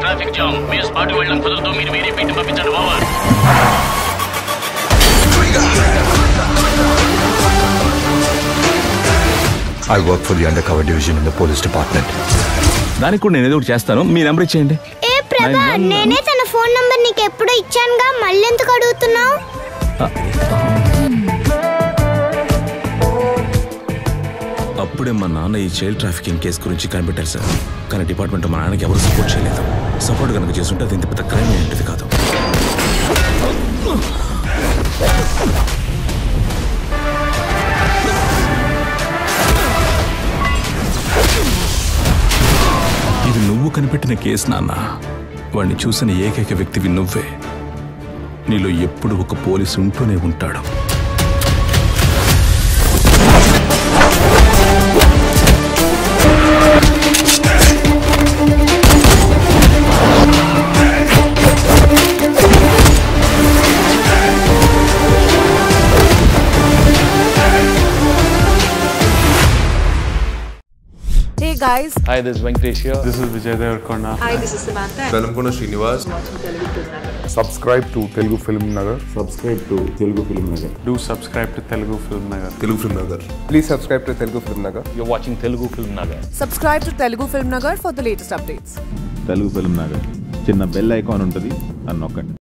Traffic jam మీ spot వెళ్ళడం కుదరదు మీరు వేరే బీట్ పంపించండి over I work for the undercover division in the police department. దానికి కూడా నేను ఏదో ఒకటి చేస్తాను మీ నెంబర్ ఇచ్చేయండి ఏ ప్రభా నేనే తన ఫోన్ నంబర్ నీకు ఎప్పుడో ఇచ్చానుగా మళ్ళీ ఎందుకు అడుగుతున్నావు అప్పుడే మా నాన్న ఈ చైల్డ్ ట్రాఫికింగ్ కేసు గురించి కనిపెట్టారు సార్ కానీ డిపార్ట్మెంట్ మా నాన్నకి ఎవరు సపోర్ట్ చేయలేదు సపోర్ట్ కనుక చేస్తుంటే అది ఇంత పెద్ద క్రైమ్ ఏంటిది కాదు ఇది నువ్వు కనిపెట్టిన కేసు నాన్న వాడిని చూసిన ఏకైక వ్యక్తివి నువ్వే నీలో ఎప్పుడు ఒక పోలీసు ఉంటూనే ఉంటాడు Hey guys, Hi, this is Venkatesh here. This is Vijay Devarkonda. hi, this is Samantha. Velankonda Srinivas Subscribe to Telugu Film Nagar. Do subscribe to Telugu Film Nagar. Telugu Film Nagar Please subscribe to Telugu Film Nagar. You're watching Telugu Film Nagar. Subscribe to Telugu Film Nagar for the latest updates. Telugu Film Nagar చిన్న bell icon ఉంటుంది అని నొక్కండి